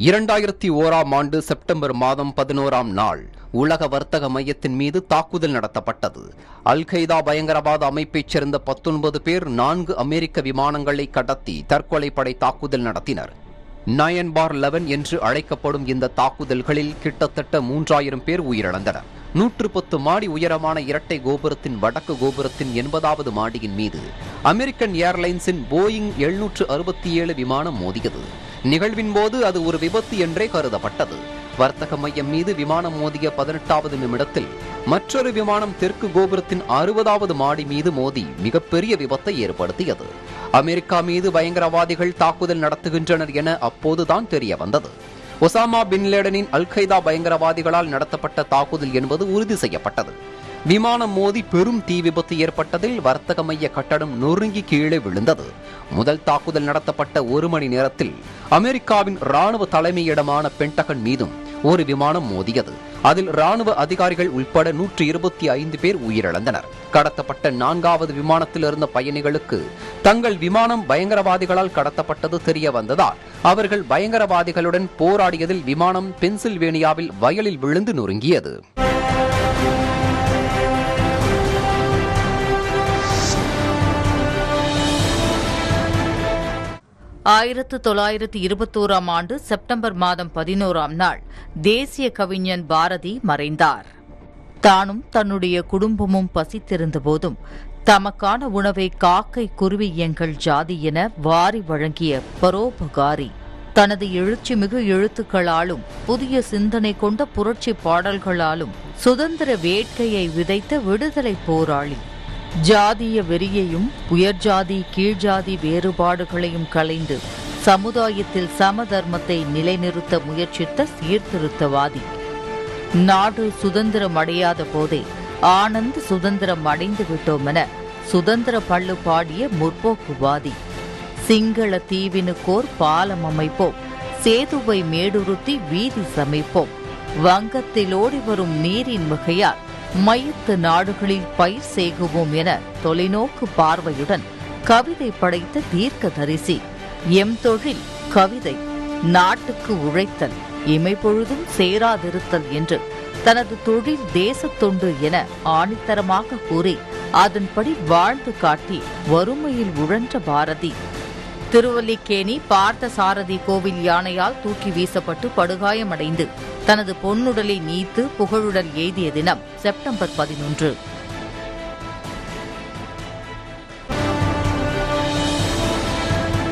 இரண்டாயிரத்தி ஓராம் ஆண்டு செப்டம்பர் மாதம் பதினோராம் நாள் உலக வர்த்தக மையத்தின் மீது தாக்குதல் நடத்தப்பட்டது அல் கெய்தா பயங்கரவாத அமைப்பைச் சேர்ந்த பத்தொன்பது பேர் நான்கு அமெரிக்க விமானங்களை கடத்தி தற்கொலை படை தாக்குதல் நடத்தினர் நயன் பார் லெவன் என்று அழைக்கப்படும் இந்த தாக்குதல்களில் கிட்டத்தட்ட மூன்றாயிரம் பேர் உயிரிழந்தனர் நூற்று பத்து மாடி உயரமான இரட்டை கோபுரத்தின் வடக்கு கோபுரத்தின் எண்பதாவது மாடியின் மீது அமெரிக்கன் ஏர்லைன்ஸின் போயிங் எழுநூற்று அறுபத்தி ஏழு விமானம் மோதியது நிகழ்வின் போது அது ஒரு விபத்து என்றே கருதப்பட்டது வர்த்தக மையம் மீது விமானம் மோதிய பதினெட்டாவது நிமிடத்தில் மற்றொரு விமானம் தெற்கு கோபுரத்தின் அறுபதாவது மாடி மீது மோதி மிகப்பெரிய விபத்தை ஏற்படுத்தியது அமெரிக்கா மீது பயங்கரவாதிகள் தாக்குதல் நடத்துகின்றனர் என அப்போதுதான் தெரிய வந்தது ஒசாமா பின் லேடனின் அல் கைதா பயங்கரவாதிகளால் நடத்தப்பட்ட தாக்குதல் என்பது உறுதி செய்யப்பட்டது விமானம் மோதி பெரும் தீ விபத்து ஏற்பட்டதில் வர்த்தக மைய கட்டடம் நொறுங்கி கீழே விழுந்தது முதல் தாக்குதல் நடத்தப்பட்ட ஒரு மணி நேரத்தில் அமெரிக்காவின் ராணுவ தலைமையிடமான பென்டகன் மீதும் ஒரு விமானம் மோதியது அதில் ராணுவ அதிகாரிகள் உட்பட நூற்றி இருபத்தி ஐந்து பேர் உயிரிழந்தனர் கடத்தப்பட்ட நான்காவது விமானத்தில் இருந்த பயணிகளுக்கு தங்கள் விமானம் பயங்கரவாதிகளால் கடத்தப்பட்டது தெரிய வந்ததால் அவர்கள் பயங்கரவாதிகளுடன் போராடியதில் விமானம் பென்சில்வேனியாவில் வயலில் விழுந்து நொறுங்கியது ஆயிரத்து தொள்ளாயிரத்து இருபத்தோராம் ஆண்டு செப்டம்பர் மாதம் பதினோராம் நாள் தேசிய கவிஞன் பாரதி மறைந்தார் தானும் தன்னுடைய குடும்பமும் பசித்திருந்த போதும் தமக்கான உணவை காக்கை குருவி எங்கள் ஜாதி என வாரி வழங்கிய பரோபகாரி தனது எழுச்சிமிகு எழுத்துக்களாலும் புதிய சிந்தனை கொண்ட புரட்சி பாடல்களாலும் சுதந்திர வேட்கையை விதைத்த விடுதலை போராளி ஜாதிய வெறியையும் உயர்ஜாதி கீழ்ஜாதி வேறுபாடுகளையும் களைந்து சமுதாயத்தில் சமதர்மத்தை நிலைநிறுத்த முயற்சித்த சீர்திருத்தவாதி நாடு சுதந்திரம் அடையாத போதே ஆனந்த் சுதந்திரம் அடைந்து விட்டோம் என சுதந்திர பள்ளு பாடிய முற்போக்குவாதி சிங்கள தீவினுக்கோர் பாலம் அமைப்போம் சேதுவை மேடுருத்தி வீதி சமைப்போம் வங்கத்தில் ஓடி வரும் நீரின் மிகையால் மையத்து நாடுகளில் பயிர் செய்குவோம் என தொலைநோக்கு பார்வையுடன் கவிதை படைத்த தீர்க்கதரிசி எம் தொழில் கவிதை நாட்டுக்கு உழைத்தல் இமைப்பொழுதும் சேராதிருத்தல் என்று தனது தொழில் தேசத்தொண்டு என ஆணித்தரமாக கூறி அதன்படி வாழ்ந்து காட்டி வறுமையில் உழன்ற பாரதி திருவல்லிக்கேணி பார்த்த சாரதி கோவில் யானையால் தூக்கி வீசப்பட்டு படுகாயமடைந்து தனது பொன்னுடலை நீத்து புகழுடல் எய்திய தினம் செப்டம்பர் பதினொன்று